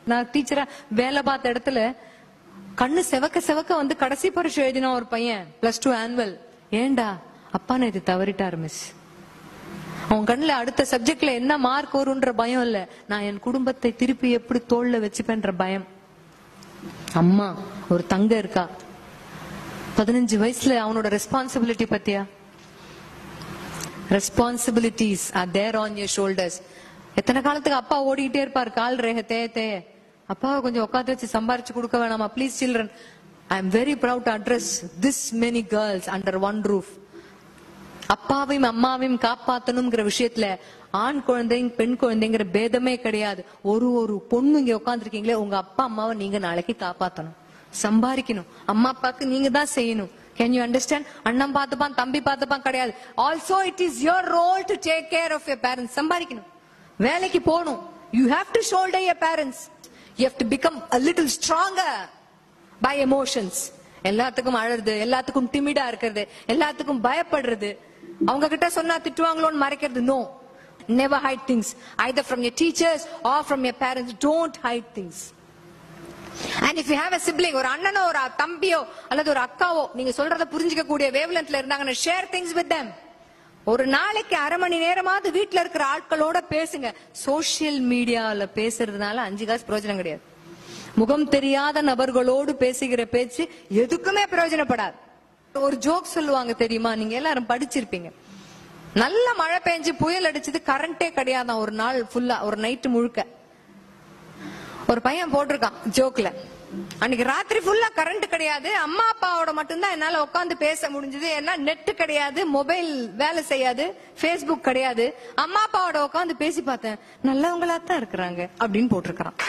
நான் டீச்சரா வேலை பார்த்த இடத்துல கண்ணு செவக்க செவக்க வந்து கடைசி பரிசு எழுதினா ஒரு பையன் பிளஸ் டூ ஆனுவல் ஏண்டா அப்பா நான் இது தவறிட்டாரு மிஸ் அவன் கண்ணுல அடுத்த சப்ஜெக்ட்ல என்ன மார்க் வரும்ன்ற பயம் இல்ல நான் என் குடும்பத்தை திருப்பி எப்படி தோல்ல வச்சுப்பேன்ற பயம் அம்மா ஒரு தங்க இருக்கா பதினஞ்சு வயசுல அவனோட ரெஸ்பான்சிபிலிட்டி பத்தியா responsibilities are there on your shoulders எத்தனை காலத்துக்கு அப்பா ஓடிக்கிட்டே இருப்பார் கால் ரேக தே தே அப்பாவை கொஞ்சம் உட்காந்து வச்சு சம்பாரிச்சு கொடுக்க வேணாமா please children I am very proud to address this many girls under one roof அப்பாவையும் அம்மாவையும் காப்பாத்தணுங்கிற விஷயத்துல ஆண் குழந்தைங்க பெண் குழந்தைங்கிற பேதமே கிடையாது ஒரு ஒரு பொண்ணு இங்க உட்காந்துருக்கீங்களே உங்க அப்பா அம்மாவை நீங்க நாளைக்கு காப்பாத்தணும் சம்பாதிக்கணும் அம்மா அப்பாக்கு நீங்க தான் செய்யணும் கேன் யூ அண்டர்ஸ்டாண்ட் அண்ணன் பார்த்துப்பான் தம்பி பார்த்துப்பான் கிடையாது also it is your role to take care of your parents சம்பாதிக்கணும் வேலைக்கு போகணும் you have to shoulder your parents you have to become a little stronger by emotions எல்லாத்துக்கும் அழறது எல்லாத்துக்கும் டிமிடா இருக்கிறது எல்லாத்துக்கும் பயப்படுறது அவங்க கிட்ட சொன்னா திட்டுவாங்களோன்னு மறைக்கிறது no never hide things either from your teachers or from your parents don't hide things and if you have a sibling ஒரு அண்ணனோ ஒரு தம்பியோ அல்லது ஒரு அக்காவோ நீங்க சொல்றத புரிஞ்சுக்க கூடிய வேவ்லென்த்ல இருந்தாங்கன்னா ஷேர் திங்ஸ் வித் them ஒரு நாளைக்கு அரை மணி நேரமாவது வீட்ல இருக்கிற ஆட்களோட பேசுங்க சோசியல் மீடியால பேசுறதுனால அஞ்சு காசு பிரயோஜனம் கிடையாது முகம் தெரியாத நபர்களோடு பேசுகிற பேச்சு எதுக்குமே பிரயோஜனப்படாது ஒரு ஜோக் சொல்லுவாங்க தெரியுமா நீங்க எல்லாரும் படிச்சிருப்பீங்க நல்ல மழை பெஞ்சு புயல் அடிச்சது கரண்டே கிடையாதான் ஒரு நாள் ஃபுல்லா ஒரு நைட்டு முழுக்க ஒரு பையன் போட்டிருக்கான் ஜோக்ல அன்னைக்கு ராத்திரி ஃபுல்லா கரண்ட் கிடையாது அம்மா அப்பாவோட மட்டும்தான் என்னால உட்காந்து பேச முடிஞ்சது ஏன்னா நெட் கிடையாது மொபைல் வேலை செய்யாது ஃபேஸ்புக் கிடையாது அம்மா அப்பாவோட உட்காந்து பேசி பார்த்தேன் நல்லவங்களா தான் இருக்கிறாங்க அப்படின்னு போட்டிருக்கான்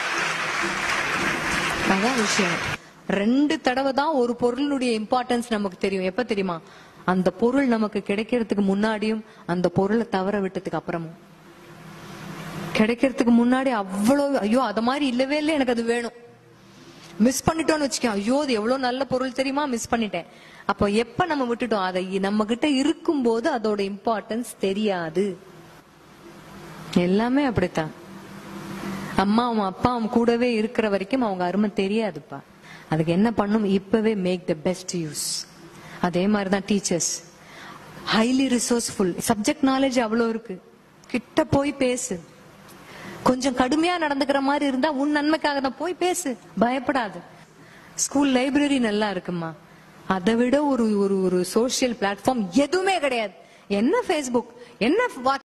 அதான் விஷயம் ரெண்டு தடவை தான் ஒரு பொருளினுடைய இம்பார்ட்டன்ஸ் நமக்கு தெரியும் எப்ப தெரியுமா அந்த பொருள் நமக்கு கிடைக்கிறதுக்கு முன்னாடியும் அந்த பொருளை தவற விட்டதுக்கு அப்புறமும் கிடைக்கிறதுக்கு முன்னாடி அவ்வளவு ஐயோ அத மாதிரி இல்லவே இல்லை எனக்கு அது வேணும் மிஸ் பண்ணிட்டோம்னு வச்சுக்கோ ஐயோ அது எவ்வளவு நல்ல பொருள் தெரியுமா மிஸ் பண்ணிட்டேன் அப்போ எப்ப நம்ம விட்டுட்டோம் அதை நம்ம கிட்ட இருக்கும்போது அதோட இம்பார்ட்டன்ஸ் தெரியாது எல்லாமே அப்படித்தான் அம்மாவும் அப்பாவும் கூடவே இருக்கிற வரைக்கும் அவங்க அருமை தெரியாதுப்பா அதுக்கு என்ன பண்ணும் இப்பவே மேக் த பெஸ்ட் யூஸ் அதே மாதிரிதான் teachers highly resourceful subject knowledge அவ்வளவு இருக்கு கிட்ட போய் பேசு கொஞ்சம் கடுமையா நடந்துக்கிற மாதிரி இருந்தா உன் நன்மைக்காக தான் போய் பேசு பயப்படாது ஸ்கூல் லைப்ரரி நல்லா இருக்குமா அதை விட ஒரு ஒரு ஒரு சோசியல் பிளாட்ஃபார்ம் எதுவுமே கிடையாது என்ன ஃபேஸ்புக் என்ன